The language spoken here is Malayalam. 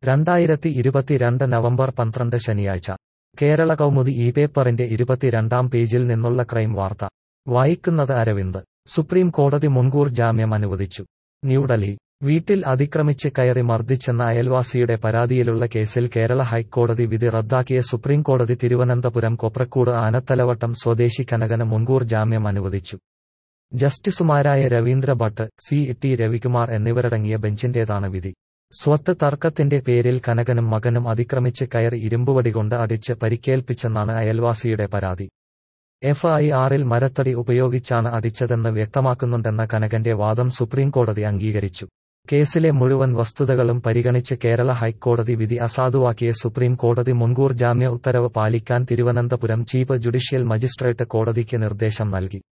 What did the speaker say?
രണ്ടായിരത്തി ഇരുപത്തിരണ്ട് നവംബർ പന്ത്രണ്ട് ശനിയാഴ്ച കേരള കൗമുദി ഈ പേപ്പറിന്റെ ഇരുപത്തിരണ്ടാം പേജിൽ നിന്നുള്ള ക്രൈം വാർത്ത വായിക്കുന്നത് അരവിന്ദ് സുപ്രീം കോടതി മുൻകൂർ ജാമ്യം അനുവദിച്ചു ന്യൂഡൽഹി വീട്ടിൽ അതിക്രമിച്ച് കയറി മർദ്ദിച്ചെന്ന അയൽവാസിയുടെ പരാതിയിലുള്ള കേസിൽ കേരള ഹൈക്കോടതി വിധി റദ്ദാക്കിയ സുപ്രീം കോടതി തിരുവനന്തപുരം കൊപ്രക്കൂട് ആനത്തലവട്ടം സ്വദേശി കനകന് മുൻകൂർ ജാമ്യം അനുവദിച്ചു ജസ്റ്റിസുമാരായ രവീന്ദ്ര ഭട്ട് സി ടി രവികുമാർ എന്നിവരടങ്ങിയ ബെഞ്ചിന്റേതാണ് വിധി സ്വത്ത് തർക്കത്തിന്റെ പേരിൽ കനകനും മകനും അതിക്രമിച്ച് കയറി ഇരുമ്പുവടികൊണ്ട് അടിച്ച് പരിക്കേൽപ്പിച്ചെന്നാണ് അയൽവാസിയുടെ പരാതി എഫ് ഐ ആറിൽ മരത്തടി ഉപയോഗിച്ചാണ് അടിച്ചതെന്ന് വ്യക്തമാക്കുന്നുണ്ടെന്ന കനകന്റെ വാദം സുപ്രീംകോടതി അംഗീകരിച്ചു കേസിലെ മുഴുവൻ വസ്തുതകളും പരിഗണിച്ച് കേരള ഹൈക്കോടതി വിധി അസാധുവാക്കിയ സുപ്രീം കോടതി മുൻകൂർ ജാമ്യ ഉത്തരവ് പാലിക്കാൻ തിരുവനന്തപുരം ചീഫ് ജുഡീഷ്യൽ മജിസ്ട്രേറ്റ് കോടതിക്ക് നിർദ്ദേശം നൽകി